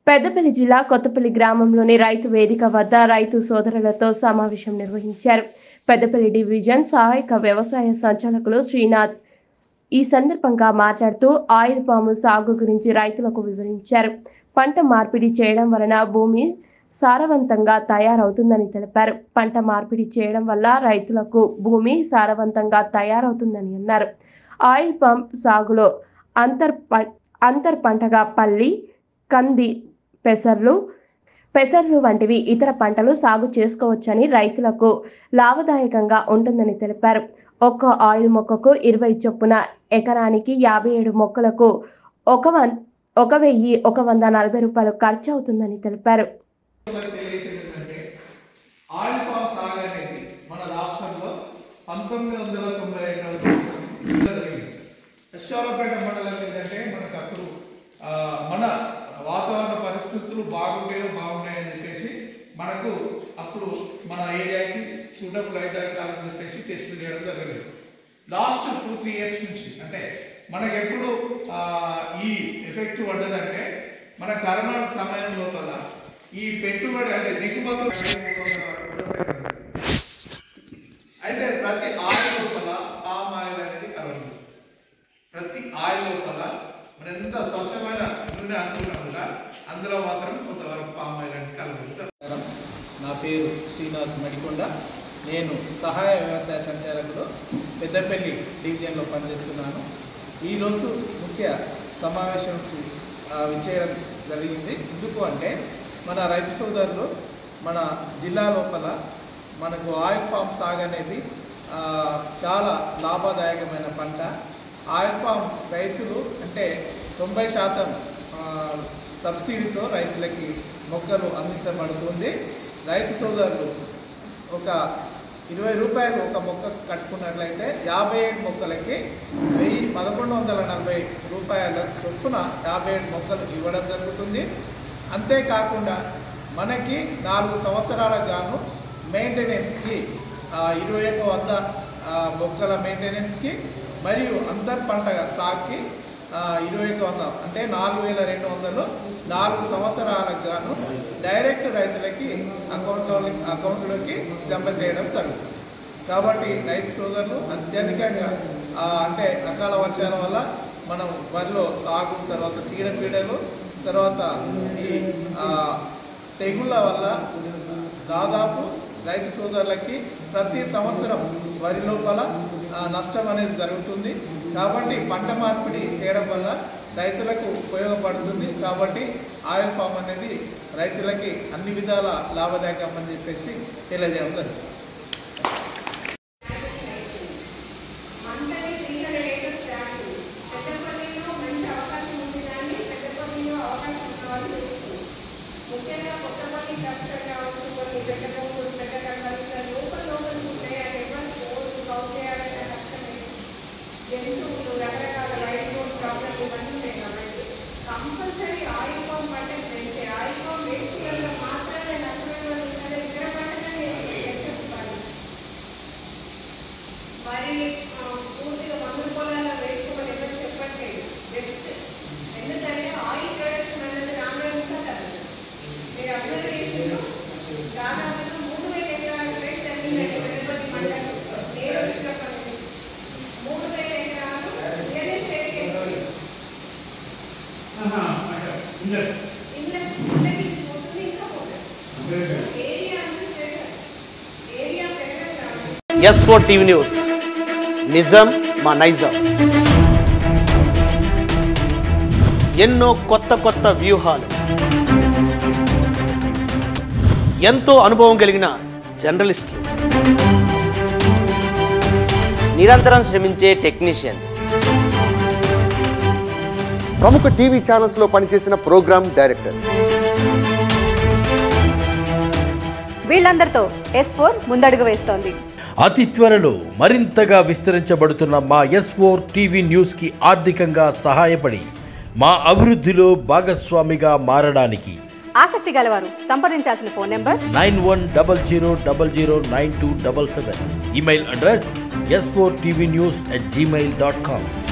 పెద్దపల్లి జిల్లా కొత్తపల్లి గ్రామంలోని రైతు వేదిక వద్ద రైతు సోదరులతో సమావేశం నిర్వహించారు పెద్దపల్లి డివిజన్ సహాయక వ్యవసాయ సంచాలకులు శ్రీనాథ్ ఈ సందర్భంగా మాట్లాడుతూ ఆయిల్ పాము సాగు గురించి రైతులకు వివరించారు పంట మార్పిడి చేయడం వలన భూమి సారవంతంగా తయారవుతుందని తెలిపారు పంట మార్పిడి చేయడం వల్ల రైతులకు భూమి సారవంతంగా తయారవుతుందని అన్నారు ఆయిల్ పంప్ సాగులో అంతర్ ప- అంతర్ పంటగా పల్లి కంది పెసర్లు పెసర్లు వంటివి ఇతర పంటలు సాగు చేసుకోవచ్చని రైతులకు లాభదాయకంగా ఉంటుందని తెలిపారు ఒక్క ఆయిల్ మొక్కకు ఇరవై చొప్పున ఎకరానికి యాభై ఏడు మొక్కలకు ఒక వన్ ఒక వెయ్యి ఒక వంద నలభై రూపాయలు ఖర్చు అవుతుందని తెలిపారు మనకు తెలియచేది ఏంటంటే ఆయిల్ ఫామ్ సాగు అనేది మన రాష్ట్రంలో పంతొమ్మిది వందల తొంభై రెండవ సంవత్సరం జరిగింది అశ్వాలపేట మండలం ఏంటంటే మనకు అప్పుడు ఆ, మన వాతావరణ పరిస్థితులు బాగుంటాయో బాగున్నాయని చెప్పేసి మనకు అప్పుడు మన ఏరియాకి సూటబుల్ అవుతాయి కాదని చెప్పేసి టెస్టులు చేయడం జరిగింది లాస్ట్ టూ త్రీ ఇయర్స్ నుంచి అంటే మనకి ఎప్పుడు ఆ, ఈ ఎఫెక్ట్ పడ్డదంటే మన కరోనా సమయం లోపల ఈ పెట్టుబడి అంటే దిగుమతులు అయితే ప్రతి ఆయిల్ లోపల పామ్ ఆయిల్ అనేది కలవదు ప్రతి ఆయిల్ లోపల మన ఎంత స్వచ్ఛమైన నూనె అనుకున్నా కూడా అందులో మాత్రం కొంతవరకు పామ్ ఆయిల్ అనేది కలవదు నమస్కారం నా పేరు శ్రీనాథ్ మడికొండ నేను సహాయ వ్యవసాయ సంచాలకుడు పెద్దపల్లి డివిజన్లో పనిచేస్తున్నాను ఈరోజు ముఖ్య సమావేశంకి ఆ, విచ్చేయడం జరిగింది ఎందుకు అంటే మన రైతు సోదరులు మన జిల్లా లోపల మనకు ఆయిల్ ఫామ్ సాగు అనేది ఆ, చాలా లాభదాయకమైన పంట ఆయిల్ ఫామ్ రైతులు అంటే తొంభై శాతం ఆ, సబ్సిడీతో రైతులకి మొక్కలు అందించబడుతుంది రైతు సోదరులు ఒక ఇరవై రూపాయలు ఒక మొక్క కట్టుకున్నట్లయితే యాభై ఏడు మొక్కలకి వెయ్యి పదకొండు వందల నలభై రూపాయల చొప్పున యాభై ఏడు మొక్కలు ఇవ్వడం జరుగుతుంది అంతేకాకుండా మనకి నాలుగు సంవత్సరాలకు గాను మెయింటెనెన్స్కి ఆ, ఇరవై ఒక్క వంద ఆ, మొక్కల మెయింటెనెన్స్కి మరియు అంతర్ పంట సాగుకి ఆ, ఇరవై ఒక్క వంద అంటే నాలుగు వేల రెండు వందలు నాలుగు సంవత్సరాలకు గాను డైరెక్ట్ రైతులకి అకౌంట్లో అకౌంట్లోకి జమ చేయడం జరుగుతుంది కాబట్టి రైతు సోదరులు అత్యధికంగా ఆ, అంటే అకాల వర్షాల వల్ల మనం వరిలో సాగు తర్వాత చీడపీడలు తర్వాత ఈ ఆ, తెగుళ్ళ వల్ల దాదాపు రైతు సోదరులకి ప్రతి సంవత్సరం వరి లోపల ఆ, నష్టం అనేది జరుగుతుంది కాబట్టి పంట మార్పిడి చేయడం వల్ల రైతులకు ఉపయోగపడుతుంది కాబట్టి ఆయిల్ ఫామ్ అనేది రైతులకి అన్ని విధాల లాభదాయకం అని చెప్పేసి తెలియజేయడం జరుగుతుంది మంటని త్రీ హండ్రెడ్ ఏకర్స్ ప్లాంట్ పెద్దపల్లిలో మంచి అవకాశం ఉంది కానీ పెద్దపల్లిలో అవకాశం ఉన్న వాళ్ళు చూస్తుంది ముఖ్యంగా కొత్తపల్లి క్లస్టర్ కావచ్చు కొన్ని పెద్ద బొమ్మలు పెద్ద కట్టాలు ఇట్లా లోకల్ లోకల్ ఉంటాయి అది ఎవరు రోజు కౌట్ చేయాలంటే కష్టమే జంతువులు రకరకాల లైఫ్ బోన్ ప్రాబ్లమ్ ఇవన్నీ ఉంటాయి కాబట్టి కంపల్సరీ ఆయిల్ పంప్ అంటే పెంచే ఆయిల్ పంప్ వేస్ట్ వల్ల మాత్రమే నష్టమైన వాళ్ళు ఉంటారు ఇతర పంటలనే వేసేస్తారు మరి ఆ, పూర్తిగా మందుల పొలాల్లో వేసుకోమని ఎవరు చెప్పట్లేదు జస్ట్ ఎందుకంటే ఆయిల్ ప్రొడక్షన్ అనేది రాను రాను తగ్గుతుంది మీరు అబ్జర్వ్ చేసిన దాదాపుగా మూడు వేల ఎకరాల రేట్ తగ్గిందండి పెద్దపల్లి మండలం నేను వచ్చినప్పటి నుంచి మూడు వేల ఎకరాలు రియల్ ఎస్టేట్కి వెళ్ళింది ఇళ్ళ ఇళ్ళకి పోతుంది ఇంకా పోతుంది ఏరియా అంతా పెరగదు ఏరియా పెరగదు కాబట్టి ఎస్ ఫోర్ టీవీ న్యూస్ నిజం మా నైజం ఎన్నో కొత్త కొత్త వ్యూహాలు ఎంతో అనుభవం కలిగిన జర్నలిస్టులు నిరంతరం శ్రమించే టెక్నీషియన్స్ ప్రముఖ టీవీ ఛానల్స్ లో పనిచేసిన ప్రోగ్రామ్ డైరెక్టర్స్ వీళ్ళందరితో ఎస్ ఫోర్ ముందడుగు వేస్తోంది అతి త్వరలో మరింతగా విస్తరించబడుతున్న మా ఎస్ ఫోర్ టీవీ న్యూస్కి ఆర్థికంగా సహాయపడి మా అభివృద్ధిలో భాగస్వామిగా మారడానికి ఆసక్తి గలవారు సంప్రదించాల్సిన phone number nine one double zero double zero nine two double seven email address S four TV news at Gmail dot com